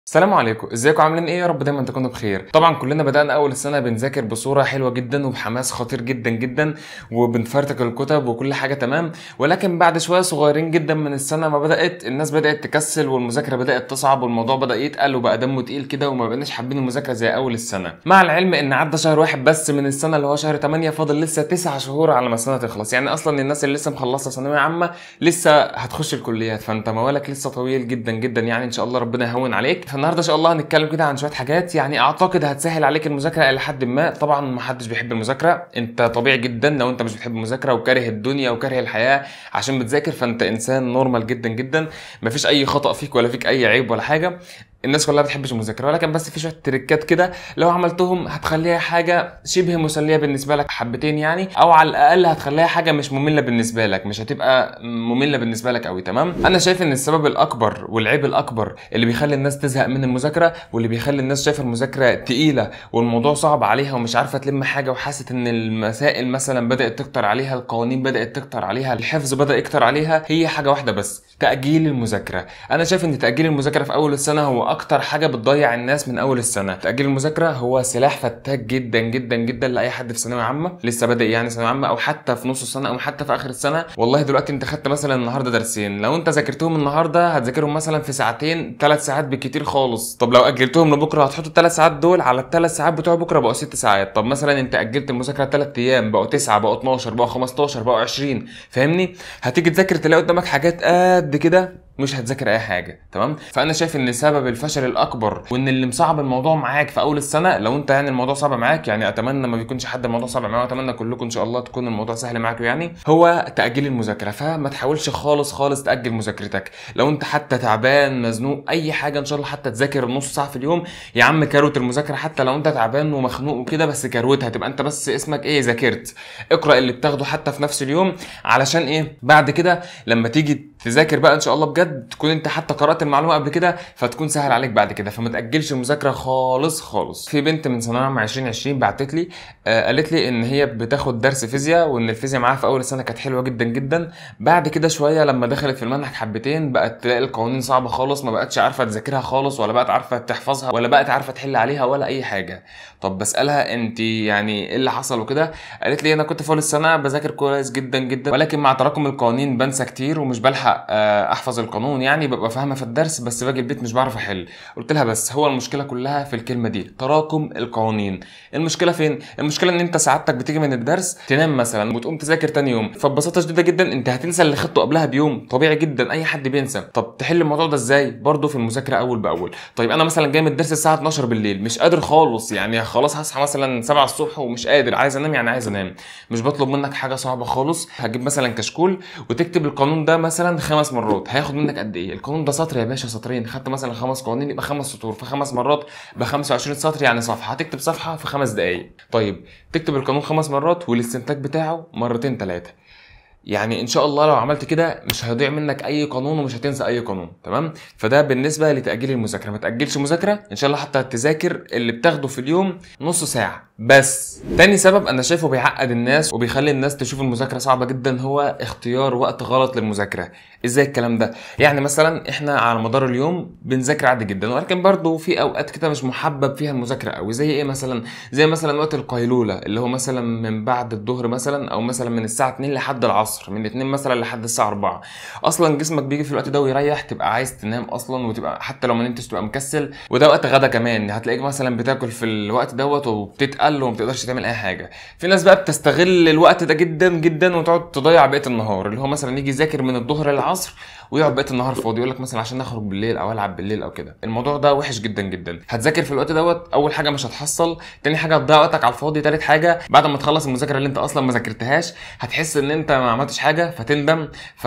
السلام عليكم ازيكم عاملين ايه يا رب دايما تكونوا بخير طبعا كلنا بدانا اول السنه بنذاكر بصوره حلوه جدا وبحماس خطير جدا جدا وبنفرتك الكتب وكل حاجه تمام ولكن بعد شويه صغيرين جدا من السنه ما بدات الناس بدات تكسل والمذاكره بدات تصعب والموضوع بدا يتقل وبقى دمه تقيل كده وما بقناش حابين المذاكره زي اول السنه مع العلم ان عدى شهر واحد بس من السنه اللي هو شهر 8 فاضل لسه 9 شهور على ما السنه تخلص يعني اصلا الناس اللي لسه مخلصه ثانويه عامه لسه هتخش الكليات فانت موالك لسه طويل جدا جدا يعني ان شاء الله ربنا يهون عليك فالنهارده ان شاء الله هنتكلم كده عن شويه حاجات يعني اعتقد هتسهل عليك المذاكره الى حد ما طبعا ما حدش بيحب المذاكره انت طبيعي جدا لو انت مش بتحب المذاكره وكاره الدنيا وكاره الحياه عشان بتذاكر فانت انسان نورمال جدا جدا مفيش اي خطا فيك ولا فيك اي عيب ولا حاجه الناس كلها بتحبش المذاكره ولكن بس في شويه تريكات كده لو عملتهم هتخليها حاجه شبه مسليه بالنسبه لك حبتين يعني او على الاقل هتخليها حاجه مش ممله بالنسبه لك مش هتبقى ممله بالنسبه لك قوي تمام انا شايف ان السبب الاكبر والعيب الاكبر اللي بيخلي الناس تزهق من المذاكره واللي بيخلي الناس شايفه المذاكره تقيله والموضوع صعب عليها ومش عارفه تلم حاجه وحاسه ان المسائل مثلا بدات تكتر عليها القوانين بدات تكتر عليها الحفظ بدا يكتر عليها هي حاجه واحده بس تاجيل المذاكره انا شايف ان تاجيل المذاكره في اول السنه هو اكتر حاجه بتضيع الناس من اول السنه تاجيل المذاكره هو سلاح فتاك جدا جدا جدا لاي حد في ثانويه عامه لسه بادئ يعني ثانويه عامه او حتى في نص السنه او حتى في اخر السنه والله دلوقتي انت خدت مثلا النهارده درسين لو انت ذاكرتهم النهارده هتذاكرهم مثلا في ساعتين ثلاث ساعات بالكتير خالص طب لو اجلتهم لبكره هتحط الثلاث ساعات دول على الثلاث ساعات بتوع بكره بقوا ست ساعات طب مثلا انت اجلت المذاكره ثلاث ايام بقوا 9 بقوا 12 بقوا 15 بقوا 20 فاهمني هتيجي تذاكر تلاقي قدامك حاجات قد كده مش هتذاكر اي حاجه تمام فانا شايف ان سبب الفشل الاكبر وان اللي مصعب الموضوع معاك في اول السنه لو انت يعني الموضوع صعب معاك يعني اتمنى ما بيكونش حد الموضوع صعب معاه واتمنى كلكم ان شاء الله تكون الموضوع سهل معاكم يعني هو تاجيل المذاكره فما تحاولش خالص خالص تاجل مذاكرتك لو انت حتى تعبان مزنوق اي حاجه ان شاء الله حتى تذاكر نص ساعه في اليوم يا عم كروت المذاكره حتى لو انت تعبان ومخنوق وكده بس كروتها تبقى انت بس اسمك ايه ذاكرت اقرا اللي بتاخده حتى في نفس اليوم علشان ايه بعد كده لما تيجي تذاكر بقى ان شاء الله بجد تكون انت حتى قرات المعلومه قبل كده فتكون سهل عليك بعد كده فما تاجلش المذاكره خالص خالص في بنت من ثانويه عامه 2020 بعتت لي آه قالت لي ان هي بتاخد درس فيزياء وان الفيزياء معاها في اول السنه كانت حلوه جدا جدا بعد كده شويه لما دخلت في المنهج حبتين بقت تلاقي القوانين صعبه خالص ما بقتش عارفه تذاكرها خالص ولا بقت عارفه تحفظها ولا بقت عارفه تحل عليها ولا اي حاجه طب بسالها انت يعني ايه اللي حصل وكده قالت لي انا كنت في اول السنه بذاكر كويس جدا جدا ولكن مع تراكم القوانين بنسى كتير ومش بلحق آه احفظ القانون يعني ببقى فاهمه في الدرس بس باجي البيت مش بعرف احل قلت لها بس هو المشكله كلها في الكلمه دي تراكم القوانين المشكله فين المشكله ان انت سعادتك بتيجي من الدرس تنام مثلا وتقوم تذاكر تاني يوم فببساطه شديده جدا انت هتنسى اللي خدته قبلها بيوم طبيعي جدا اي حد بينسى طب تحل الموضوع ده ازاي برضه في المذاكره اول باول طيب انا مثلا جاي من الدرس الساعه 12 بالليل مش قادر خالص يعني خلاص هصحى مثلا 7 الصبح ومش قادر عايز انام يعني عايز انام مش بطلب منك حاجه صعبه خالص هجيب مثلا كشكول وتكتب القانون ده مثلا خمس مرات هياخد منك قد ايه القانون ده سطر يا باشا سطرين خدت مثلا خمس قوانين يبقى خمس سطور في خمس مرات ب 25 سطر يعني صفحه هتكتب صفحه في خمس دقائق طيب تكتب القانون خمس مرات والاستنتاج بتاعه مرتين ثلاثه يعني ان شاء الله لو عملت كده مش هيضيع منك اي قانون ومش هتنسى اي قانون تمام فده بالنسبه لتاجيل المذاكره ما تاجلش مذاكره ان شاء الله حتى تذاكر اللي بتاخده في اليوم نص ساعه بس تاني سبب انا شايفه بيعقد الناس وبيخلي الناس تشوف المذاكره صعبه جدا هو اختيار وقت غلط للمذاكره ازاي الكلام ده يعني مثلا احنا على مدار اليوم بنذاكر عادي جدا ولكن برضه في اوقات كده مش محبب فيها المذاكره قوي زي ايه مثلا زي مثلا وقت القيلوله اللي هو مثلا من بعد الظهر مثلا او مثلا من الساعه 2 لحد العصر من 2 مثلا لحد الساعه 4 اصلا جسمك بيجي في الوقت ده ويريح تبقى عايز تنام اصلا وتبقى حتى لو ما نمتش تبقى مكسل وده وقت غدا كمان هتلاقيك مثلا بتاكل في الوقت دوت وبتتقل وما بتقدرش تعمل اي حاجه في ناس بقى بتستغل الوقت ده جدا جدا وتقعد تضيع بقيه النهار اللي هو مثلا يجي يذاكر من الظهر للعصر ويقعد بقيه النهار فاضي يقول لك مثلا عشان نخرج بالليل او العب بالليل او كده الموضوع ده وحش جدا جدا هتذاكر في الوقت دوت اول حاجه مش هتحصل تاني حاجه هتضيع وقتك على الفاضي تالت حاجه بعد ما تخلص المذاكره اللي انت اصلا ما ذاكرتهاش هتحس ان انت ما عملتش حاجه فتندم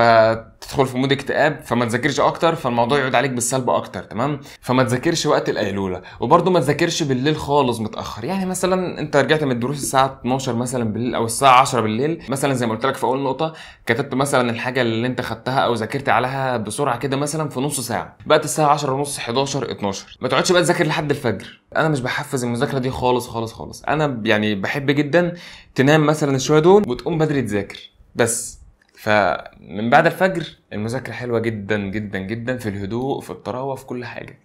فتدخل في مود اكتئاب فما تذاكرش اكتر فالموضوع يعود عليك بالسلب اكتر تمام فما تذاكرش وقت القيلوله وبرده ما تذاكرش بالليل خالص متاخر يعني مثلا انت رجعت من الدروس الساعه 12 مثلا بالليل او الساعه 10 بالليل مثلا زي ما قلت لك في اول نقطه كتبت مثلا الحاجه اللي انت خدتها او ذاكرت عليها بسرعه كده مثلا في نص ساعه بقت الساعه 10 ونص 11 12 ما تقعدش بقى تذاكر لحد الفجر انا مش بحفز المذاكره دي خالص خالص خالص انا يعني بحب جدا تنام مثلا الشويه دول وتقوم بدري تذاكر بس فمن بعد الفجر المذاكره حلوه جدا جدا جدا في الهدوء في الطراوه في كل حاجه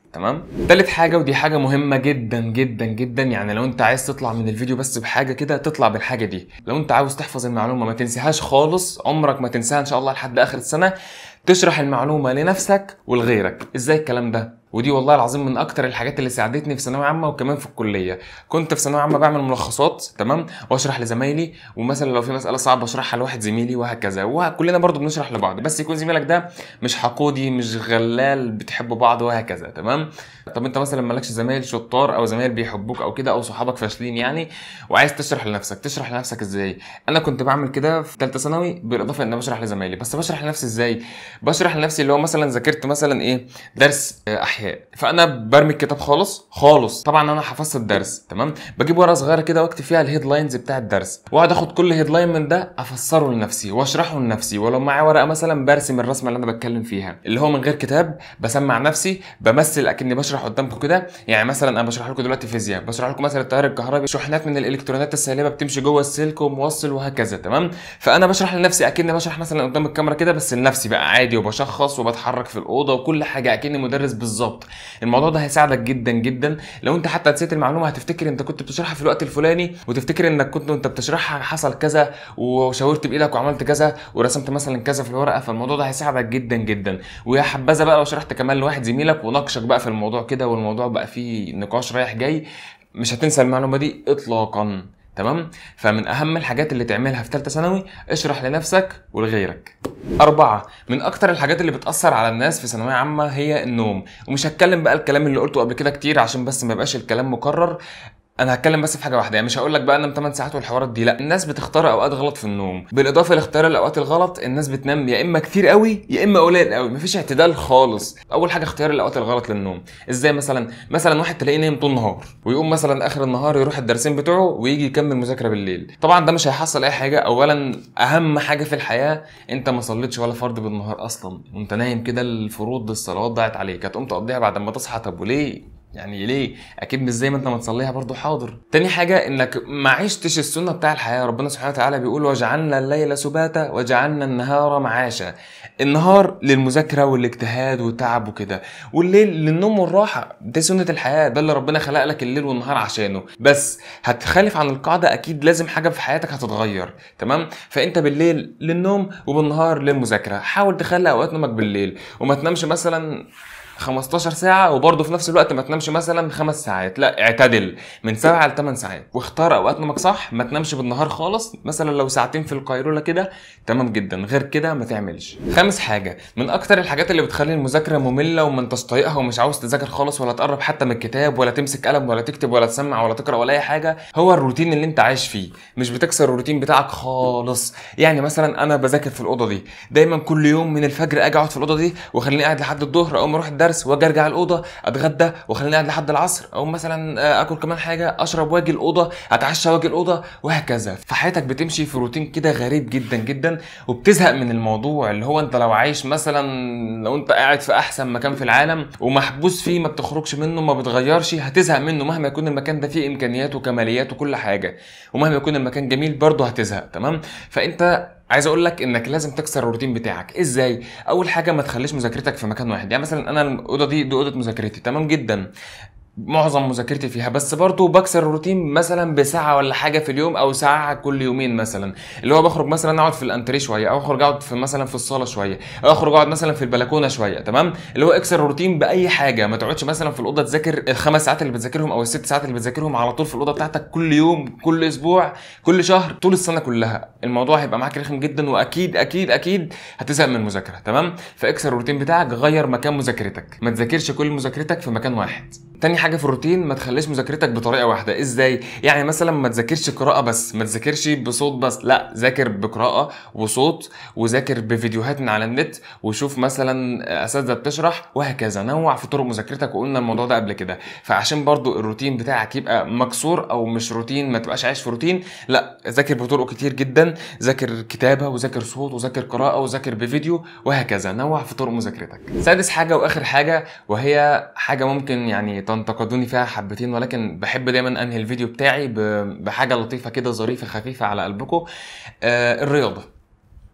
تمام تالت حاجه ودي حاجه مهمه جدا جدا جدا يعني لو انت عايز تطلع من الفيديو بس بحاجه كده تطلع بالحاجه دي لو انت عاوز تحفظ المعلومه ما تنسيهاش خالص عمرك ما تنساها ان شاء الله لحد اخر السنه تشرح المعلومه لنفسك ولغيرك ازاي الكلام ده ودي والله العظيم من اكتر الحاجات اللي ساعدتني في ثانويه عامه وكمان في الكليه كنت في ثانويه عامه بعمل ملخصات تمام واشرح لزمايلي ومثلا لو في مساله صعبه اشرحها لواحد زميلي وهكذا وكلنا برضو بنشرح لبعض بس يكون زميلك ده مش حقودي مش غلال بتحبوا بعض وهكذا تمام طب انت مثلا مالكش زمايل شطار او زمايل بيحبوك او كده او صحابك فاشلين يعني وعايز تشرح لنفسك تشرح لنفسك ازاي انا كنت بعمل كده في ثالثه ثانوي بالاضافه ان انا بشرح لزمايلي بس بشرح لنفسي ازاي بشرح لنفسي اللي هو مثلا ذاكرت مثلا ايه درس آه، احياء فانا برمي الكتاب خالص خالص طبعا انا حفظت الدرس تمام بجيب ورقه صغيره كده واكتب فيها الهيدلاينز بتاع الدرس واقعد اخد كل هيدلاين من ده افسره لنفسي واشرحه لنفسي ولو معايا ورقه مثلا برسم الرسمه اللي انا بتكلم فيها اللي هو من غير كتاب بسمع نفسي بمثل اكني بشرح قدامكم كده يعني مثلا انا بشرح لكم دلوقتي فيزياء بشرح لكم مثلا التيار الكهربي شحنات من الالكترونات السالبه بتمشي جوه السلك وموصل وهكذا تمام فانا بشرح لنفسي اكني بشرح مثلا قدام الكاميرا كده بس لنفسي بقى عادي وبشخص وبتحرك في الاوضه وكل حاجه اكني مدرس بالظبط الموضوع ده هيساعدك جدا جدا لو انت حتى نسيت المعلومه هتفتكر انت كنت بتشرحها في الوقت الفلاني وتفتكر انك كنت وانت بتشرحها حصل كذا وشاورت بايدك وعملت كذا ورسمت مثلا كذا في الورقه فالموضوع ده هيساعدك جدا جدا ويا حبذا بقى لو شرحت كمان لواحد زميلك وناقشك بقى في الموضوع كده والموضوع بقى فيه نقاش رايح جاي مش هتنسى المعلومه دي اطلاقا تمام فمن اهم الحاجات اللي تعملها في ثالثه ثانوي اشرح لنفسك ولغيرك أربعة من أكتر الحاجات اللي بتأثر على الناس في ثانوية عامة هي النوم ومش هتكلم بقى الكلام اللي قلته قبل كده كتير عشان بس ما يبقاش الكلام مكرر انا هتكلم بس في حاجه واحده يعني مش هقول لك بقى انام 8 ساعات والحوارات دي لا الناس بتختار اوقات غلط في النوم بالاضافه لاختيار الاوقات الغلط الناس بتنام يا اما كتير قوي يا اما قليل قوي مفيش اعتدال خالص اول حاجه اختيار الاوقات الغلط للنوم ازاي مثلا مثلا واحد تلاقيه نايم طول النهار ويقوم مثلا اخر النهار يروح الدرسين بتوعه ويجي يكمل مذاكره بالليل طبعا ده مش هيحصل اي حاجه اولا اهم حاجه في الحياه انت ما صليتش ولا فرض بالنهار اصلا وانت نايم كده الفروض الصلوات ضاعت عليك هتقوم تقضيها بعد ما تصحى طب وليه يعني ليه اكيد مش زي ما انت ما تصليها برضو حاضر تاني حاجه انك ما عشتش السنه بتاع الحياه ربنا سبحانه وتعالى بيقول وجعلنا الليل سباتا وجعلنا النهار معاشا النهار للمذاكره والاجتهاد والتعب وكده والليل للنوم والراحه دي سنه الحياه ده اللي ربنا خلق لك الليل والنهار عشانه بس هتخالف عن القاعده اكيد لازم حاجه في حياتك هتتغير تمام فانت بالليل للنوم وبالنهار للمذاكره حاول تخلي اوقات نومك بالليل وما تنامش مثلا 15 ساعة وبرضه في نفس الوقت ما تنامش مثلا خمس ساعات لا اعتدل من 7 ل 8 ساعات واختار اوقات نومك صح ما تنامش بالنهار خالص مثلا لو ساعتين في القيلولة كده تمام جدا غير كده ما تعملش خامس حاجة من اكتر الحاجات اللي بتخلي المذاكرة مملة وما انتش طايقها ومش عاوز تذاكر خالص ولا تقرب حتى من الكتاب ولا تمسك قلم ولا تكتب ولا تسمع ولا تقرا ولا اي حاجة هو الروتين اللي انت عايش فيه مش بتكسر الروتين بتاعك خالص يعني مثلا انا بذاكر في الاوضة دي دايما كل يوم من الفجر اجي اقعد في الاوضة دي واخليني قاعد لحد الظهر اقوم اروح الدرس واجي ارجع الاوضه اتغدى واخليني قاعد لحد العصر او مثلا آه، اكل كمان حاجه اشرب واجي الاوضه اتعشى واجي الاوضه وهكذا فحياتك بتمشي في روتين كده غريب جدا جدا وبتزهق من الموضوع اللي هو انت لو عايش مثلا لو انت قاعد في احسن مكان في العالم ومحبوس فيه ما بتخرجش منه ما بتغيرش هتزهق منه مهما يكون المكان ده فيه امكانيات وكماليات وكل حاجه ومهما يكون المكان جميل برضه هتزهق تمام فانت عايز اقول لك انك لازم تكسر الروتين بتاعك ازاي اول حاجه ما تخليش مذاكرتك في مكان واحد يعني مثلا انا الاوضه دي دي اوضه مذاكرتي تمام جدا معظم مذاكرتي فيها بس برضه بكسر الروتين مثلا بساعه ولا حاجه في اليوم او ساعه كل يومين مثلا اللي هو بخرج مثلا اقعد في الانتريه شويه او اخرج اقعد في مثلا في الصاله شويه او اخرج اقعد مثلا في البلكونه شويه تمام اللي هو اكسر الروتين باي حاجه ما تقعدش مثلا في الاوضه تذاكر الخمس ساعات اللي بتذاكرهم او الست ساعات اللي بتذاكرهم على طول في الاوضه بتاعتك كل يوم كل اسبوع كل شهر طول السنه كلها الموضوع هيبقى معاك رخم جدا واكيد اكيد اكيد هتزهق من المذاكره تمام فاكسر الروتين بتاعك غير مكان مذاكرتك ما تذاكرش كل مذاكرتك في مكان واحد تاني حاجه في الروتين ما تخليش مذاكرتك بطريقه واحده ازاي يعني مثلا ما تذاكرش قراءه بس ما تذاكرش بصوت بس لا ذاكر بقراءه وصوت وذاكر بفيديوهات من على النت وشوف مثلا اساتذه بتشرح وهكذا نوع في طرق مذاكرتك وقلنا الموضوع ده قبل كده فعشان برضو الروتين بتاعك يبقى مكسور او مش روتين ما تبقاش عايش في روتين لا ذاكر بطرق كتير جدا ذاكر كتابه وذاكر صوت وذاكر قراءه وذاكر بفيديو وهكذا نوع في طرق مذاكرتك سادس حاجه واخر حاجه وهي حاجه ممكن يعني تنتقدوني فيها حبتين ولكن بحب دايما انهي الفيديو بتاعي ب- بحاجه لطيفه كده ظريفه خفيفه على قلبكم آه الرياضه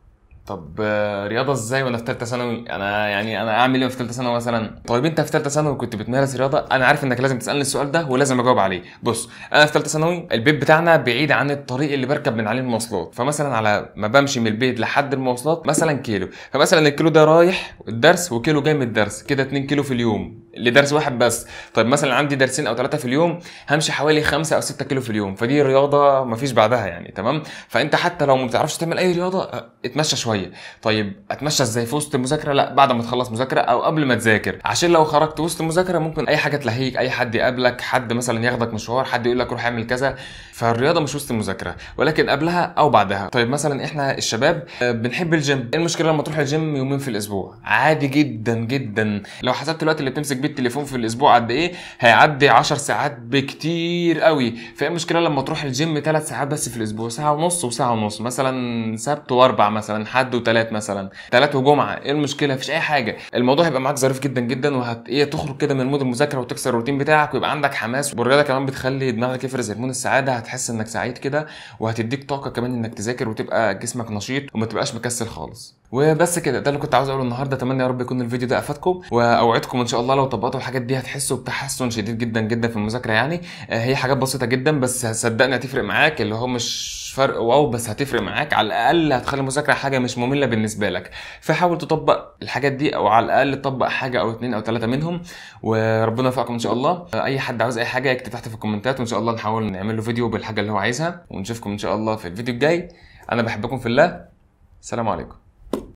طب آه، رياضه ازاي وانا في ثالثه ثانوي انا يعني انا اعمل ايه في ثالثه ثانوي مثلا طيب انت في ثالثه ثانوي كنت بتمارس رياضه انا عارف انك لازم تسالني السؤال ده ولازم اجاوب عليه بص انا في ثالثه ثانوي البيت بتاعنا بعيد عن الطريق اللي بركب من عليه المواصلات فمثلا على ما بمشي من البيت لحد المواصلات مثلا كيلو فمثلا الكيلو ده رايح الدرس وكيلو جاي من الدرس كده 2 كيلو في اليوم لدرس واحد بس طيب مثلا عندي درسين او ثلاثه في اليوم همشي حوالي 5 او 6 كيلو في اليوم فدي رياضه مفيش بعدها يعني تمام فانت حتى لو ما بتعرفش تعمل اي رياضه اه، اتمشى شويه طيب اتمشى ازاي في وسط المذاكره لا بعد ما تخلص مذاكره او قبل ما تذاكر عشان لو خرجت وسط المذاكره ممكن اي حاجه تلهيك اي حد يقابلك حد مثلا ياخدك مشوار حد يقول لك روح اعمل كذا فالرياضه مش وسط المذاكره ولكن قبلها او بعدها طيب مثلا احنا الشباب اه، بنحب الجيم ايه المشكله لما تروح الجيم يومين في الاسبوع عادي جدا جدا لو حسبت الوقت اللي بتمسك بيه التليفون في الاسبوع قد ايه هيعدي 10 ساعات بكتير قوي فايه المشكله لما تروح الجيم ثلاث ساعات بس في الاسبوع ساعه ونص وساعه ونص مثلا سبت واربع مثلا حد وثلاث مثلا ثلاث وجمعه ايه المشكله مفيش اي حاجه الموضوع هيبقى معاك ظريف جدا جدا وهت ايه تخرج كده من مود المذاكره وتكسر الروتين بتاعك ويبقى عندك حماس والرياضه كمان بتخلي دماغك يفرز هرمون السعاده هتحس انك سعيد كده وهتديك طاقه كمان انك تذاكر وتبقى جسمك نشيط وما تبقاش مكسل خالص وبس كده ده اللي كنت عاوز اقوله النهارده اتمنى يا رب يكون الفيديو ده افادكم واوعدكم ان شاء الله لو طبقتوا الحاجات دي هتحسوا بتحسن شديد جدا جدا في المذاكره يعني آه، هي حاجات بسيطه جدا بس صدقني هتفرق معاك اللي هو مش فرق واو بس هتفرق معاك على الاقل هتخلي المذاكره حاجه مش ممله بالنسبه لك فحاول تطبق الحاجات دي او على الاقل تطبق حاجه او اتنين او ثلاثه منهم وربنا يوفقكم ان شاء الله اي حد عاوز اي حاجه يكتب تحت في الكومنتات وان شاء الله نحاول نعمل له فيديو بالحاجه اللي هو عايزها ونشوفكم ان شاء الله في الفيديو الجاي انا بحبكم في الله السلام عليكم